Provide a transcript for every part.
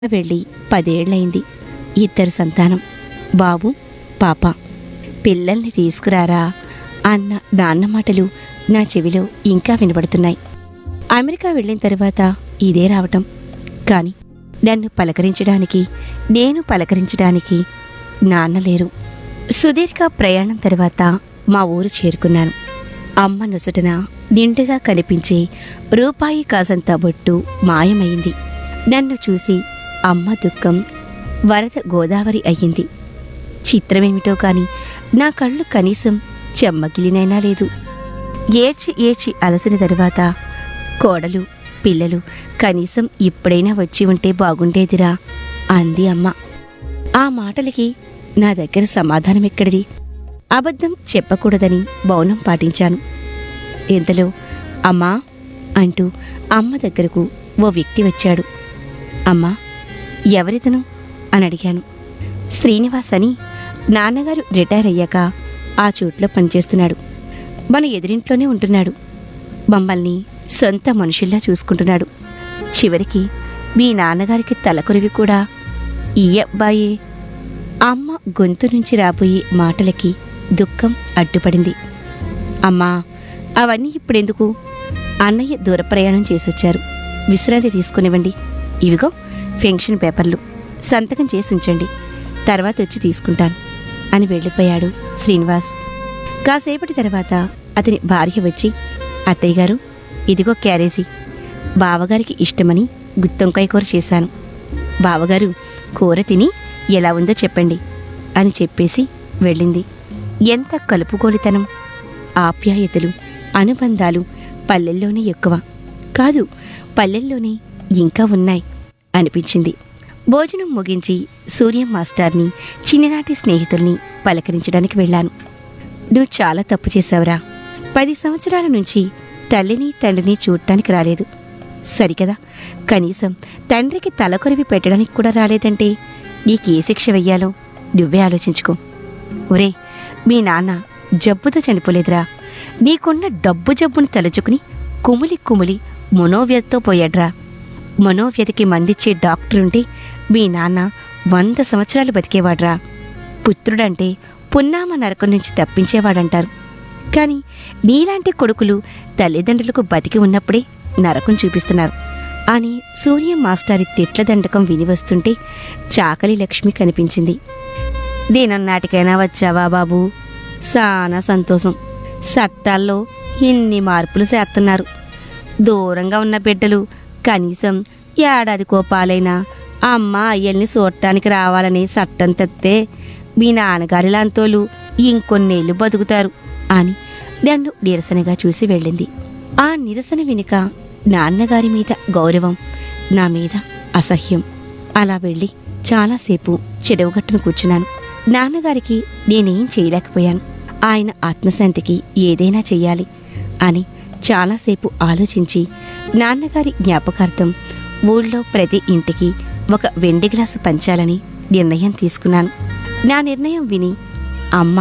వెళ్ళి పదేళ్లయింది ఇద్దరు సంతానం బాబు పాప పిల్లల్ని తీసుకురారా అన్న నాన్న మాటలు నా చెవిలో ఇంకా వినబడుతున్నాయి అమెరికా వెళ్ళిన తర్వాత ఇదే రావటం కానీ నన్ను పలకరించడానికి నేను పలకరించడానికి నాన్న లేరు సుదీర్ఘ ప్రయాణం తర్వాత మా ఊరు చేరుకున్నాను అమ్మ నుసుటన నిండుగా కనిపించే రూపాయి కాసంత బొట్టు మాయమైంది నన్ను చూసి అమ్మ దుఃఖం వరద గోదావరి అయ్యింది చిత్రమేమిటో కాని నా కళ్ళు కనీసం చెమ్మగిలినైనా లేదు ఏడ్చి ఏడ్చి అలసిన తరువాత కోడలు పిల్లలు కనీసం ఇప్పుడైనా వచ్చి ఉంటే బాగుండేదిరా అంది అమ్మ ఆ మాటలకి నా దగ్గర సమాధానం ఎక్కడిది అబద్ధం చెప్పకూడదని మౌనం పాటించాను ఇంతలో అమ్మా అంటూ అమ్మ దగ్గరకు ఓ వ్యక్తి వచ్చాడు అమ్మా ఎవరితను అని అడిగాను శ్రీనివాస్ అని నాన్నగారు రిటైర్ అయ్యాక ఆ చోట్లో పనిచేస్తున్నాడు మన ఎదురింట్లోనే ఉంటున్నాడు మమ్మల్ని సొంత మనుషుల్లా చూసుకుంటున్నాడు చివరికి మీ నాన్నగారికి తలకొరివి కూడా ఈ అబ్బాయే అమ్మ గొంతు నుంచి రాబోయే మాటలకి దుఃఖం అడ్డుపడింది అమ్మా అవన్నీ ఇప్పుడెందుకు అన్నయ్య దూర ప్రయాణం చేసొచ్చారు విశ్రాంతి తీసుకునివ్వండి ఇవిగో పెన్షన్ పేపర్లు సంతకం చేసి ఉంచండి తర్వాత వచ్చి తీసుకుంటాను అని వెళ్ళిపోయాడు శ్రీనివాస్ కాసేపటి తర్వాత అతని భార్య వచ్చి అత్తయ్య గారు ఇదిగో క్యారేజీ బావగారికి ఇష్టమని గుత్తొంకాయ కూర చేశాను బావగారు కూర తిని ఎలా ఉందో చెప్పండి అని చెప్పేసి వెళ్ళింది ఎంత కలుపుకోలితనం ఆప్యాయతలు అనుబంధాలు పల్లెల్లోనే ఎక్కువ కాదు పల్లెల్లోనే ఇంకా ఉన్నాయి అనిపించింది భోజనం ముగించి సూర్యం మాస్టార్ని చిన్ననాటి స్నేహితుల్ని పలకరించడానికి వెళ్ళాను నువ్వు చాలా తప్పు చేశావురా పది సంవత్సరాల నుంచి తల్లిని తండ్రిని చూడటానికి రాలేదు సరికదా కనీసం తండ్రికి తలకొరివి పెట్టడానికి కూడా రాలేదంటే నీకే శిక్ష వెయ్యాలో నువ్వే ఆలోచించుకో ఒరే మీ నాన్న జబ్బుతో చనిపోలేదురా నీకున్న డబ్బు జబ్బుని తలుచుకుని కుమిలి కుమిలి మనోవ్యతతో పోయాడ్రా మనోవ్యతకి మందిచ్చే డాక్టరుంటే మీ నాన్న వంద సంవత్సరాలు బతికేవాడ్రా పుత్రుడంటే పున్నామ నరకం నుంచి తప్పించేవాడంటారు కానీ నీలాంటి కొడుకులు తల్లిదండ్రులకు బతికి ఉన్నప్పుడే నరకం చూపిస్తున్నారు అని సూర్య మాస్టారి తిట్ల దండకం విని వస్తుంటే చాకలి లక్ష్మి కనిపించింది దీనన్నాటికైనా వచ్చావా బాబు సానా సంతోషం చట్టాల్లో ఇన్ని మార్పులు చేస్తున్నారు దూరంగా ఉన్న బిడ్డలు కనీసం ఏడాదికో పాలైనా అమ్మ అయ్యల్ని చూడటానికి రావాలని చట్టం తెస్తే మీ నాన్నగారి లాంతోలు ఇంకొన్నేళ్ళు బతుకుతారు అని నన్ను నిరసనగా చూసి వెళ్ళింది ఆ నిరసన వెనుక నాన్నగారి మీద గౌరవం నా మీద అసహ్యం అలా వెళ్ళి చాలాసేపు చెడవుగట్టును కూర్చున్నాను నాన్నగారికి నేనేం చేయలేకపోయాను ఆయన ఆత్మశాంతికి ఏదైనా చెయ్యాలి అని చాలాసేపు ఆలోచించి నాన్నగారి జ్ఞాపకార్థం ఊళ్ళో ప్రతి ఇంటికి ఒక వెండి గ్లాసు పంచాలని నిర్ణయం తీసుకున్నాను నా నిర్ణయం విని అమ్మ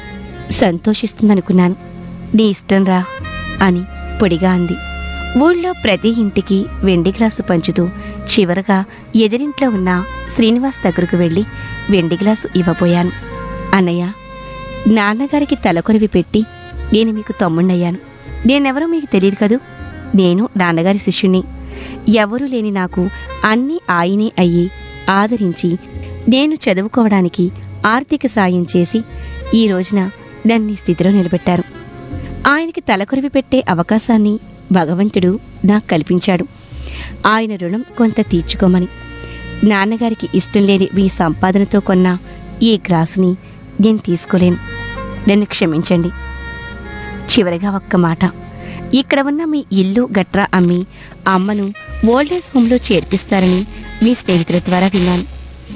సంతోషిస్తుందనుకున్నాను నీ ఇష్టం రా అని పొడిగా అంది ఊళ్ళో ప్రతి ఇంటికి వెండి గ్లాసు పంచుతూ చివరగా ఎదిరింట్లో ఉన్న శ్రీనివాస్ దగ్గరకు వెళ్ళి వెండి గ్లాసు ఇవ్వబోయాను అన్నయ్య నాన్నగారికి తలకొరివి పెట్టి నేను మీకు తమ్ముణ్ణయ్యాను నేనెవరో మీకు తెలియదు కదూ నేను నాన్నగారి శిష్యుణ్ణి ఎవరూ లేని నాకు అన్నీ ఆయనే అయ్యి ఆదరించి నేను చదువుకోవడానికి ఆర్థిక సాయం చేసి ఈ రోజున నన్ను ఈ స్థితిలో నిలబెట్టారు ఆయనకి తలకొరివి పెట్టే అవకాశాన్ని భగవంతుడు నాకు కల్పించాడు ఆయన రుణం కొంత తీర్చుకోమని నాన్నగారికి ఇష్టం లేని మీ సంపాదనతో కొన్న ఈ గ్రాసుని నేను తీసుకోలేను నన్ను క్షమించండి చివరిగా ఒక్క మాట ఇక్కడ ఉన్న మీ ఇల్లు గట్రా అమ్మి అమ్మను ఓల్డేజ్ హోమ్లో చేర్పిస్తారని మీ స్నేహితుల ద్వారా విన్నాను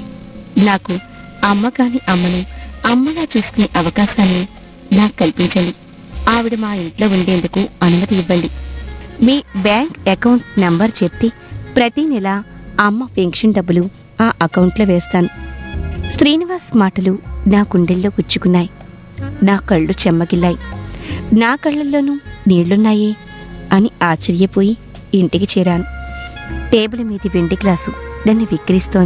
నాకు అమ్మ కాని అమ్మను అమ్మగా చూసుకునే అవకాశాన్ని నాకు కల్పించండి ఆవిడ మా ఇంట్లో ఉండేందుకు అనుమతి ఇవ్వండి మీ బ్యాంక్ అకౌంట్ నంబర్ చెప్తే ప్రతి నెల అమ్మ పెన్షన్ డబ్బులు ఆ అకౌంట్లో వేస్తాను శ్రీనివాస్ మాటలు నా గుండెల్లో గుచ్చుకున్నాయి నా కళ్ళు చెమ్మగిల్లాయి నా కళ్ళల్లోనూ నీళ్లున్నాయే అని ఆశ్చర్యపోయి ఇంటికి చేరాను టేబుల్ మీది వెండి గ్లాసు దాన్ని విక్రిస్తోంది